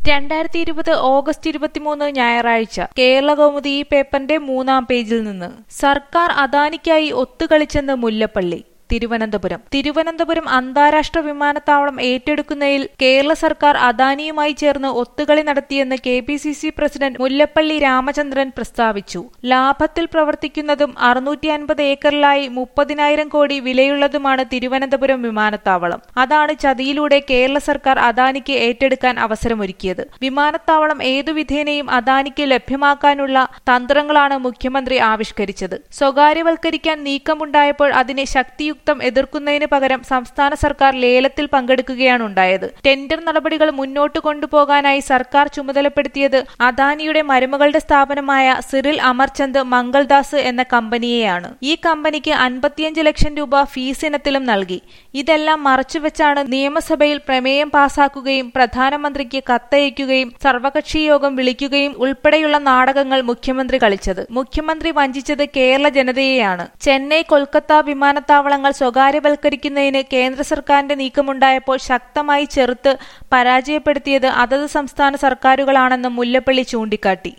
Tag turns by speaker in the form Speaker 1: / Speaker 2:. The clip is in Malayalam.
Speaker 1: രണ്ടായിരത്തി ഇരുപത് ഓഗസ്റ്റ് ഇരുപത്തിമൂന്ന് ഞായറാഴ്ച കേരള കൗമുദി ഈ പേപ്പറിന്റെ മൂന്നാം പേജിൽ നിന്ന് സർക്കാർ അദാനിക്കായി ഒത്തുകളിച്ചെന്ന് മുല്ലപ്പള്ളി തിരുവനന്തപുരം തിരുവനന്തപുരം അന്താരാഷ്ട്ര വിമാനത്താവളം ഏറ്റെടുക്കുന്നതിൽ കേരള സർക്കാർ അദാനിയുമായി ചേർന്ന് ഒത്തുകളി നടത്തിയെന്ന് K P C C president Mullappally Ramachandran പ്രസ്താവിച്ചു ലാഭത്തിൽ പ്രവർത്തിക്കുന്നതും അറുന്നൂറ്റി അൻപത് ഏക്കറിലായി മുപ്പതിനായിരം കോടി വിലയുള്ളതുമാണ് തിരുവനന്തപുരം വിമാനത്താവളം അതാണ് ചതിയിലൂടെ കേരള സർക്കാർ അദാനിക്ക് ഏറ്റെടുക്കാൻ അവസരമൊരുക്കിയത് വിമാനത്താവളം ഏതു വിധേനയും അദാനിക്ക് ലഭ്യമാക്കാനുള്ള തന്ത്രങ്ങളാണ് മുഖ്യമന്ത്രി ആവിഷ്കരിച്ചത് സ്വകാര്യവൽക്കരിക്കാൻ നീക്കമുണ്ടായപ്പോൾ അതിനെ ശക്തിയുക്തം എതിർക്കുന്നതിന് പകരം സംസ്ഥാന സർക്കാർ ലേലത്തിൽ പങ്കെടുക്കുകയാണ് ഉണ്ടായത് ടെൻഡർ നടപടികൾ മുന്നോട്ട് കൊണ്ടുപോകാനായി സർക്കാർ ചുമതലപ്പെടുത്തിയത് അദാനിയുടെ മരുമകളുടെ സ്ഥാപനമായ സിറിൽ അമർചന്ദ് മംഗൾദാസ് എന്ന കമ്പനിയെയാണ് ഈ കമ്പനിക്ക് അൻപത്തിയഞ്ച് ലക്ഷം രൂപ ഫീസ് ഇനത്തിലും നൽകി ഇതെല്ലാം മറച്ചുവെച്ചാണ് നിയമസഭയിൽ പ്രമേയം പാസാക്കുകയും പ്രധാനമന്ത്രിക്ക് കത്തയക്കുകയും സർവകക്ഷി യോഗം വിളിക്കുകയും ഉൾപ്പെടെയുള്ള നാടകങ്ങൾ മുഖ്യമന്ത്രി കളിച്ചത് മുഖ്യമന്ത്രി വഞ്ചിച്ചത് കേരള ജനതയെയാണ് ചെന്നൈ കൊൽക്കത്ത വിമാനത്താവളങ്ങൾ സ്വകാര്യവൽക്കരിക്കുന്നതിന് കേന്ദ്ര സർക്കാരിന്റെ നീക്കമുണ്ടായപ്പോൾ ശക്തമായി ചെറുത്ത് പരാജയപ്പെടുത്തിയത് അതത് സംസ്ഥാന സർക്കാരുകളാണെന്ന് മുല്ലപ്പള്ളി ചൂണ്ടിക്കാട്ടി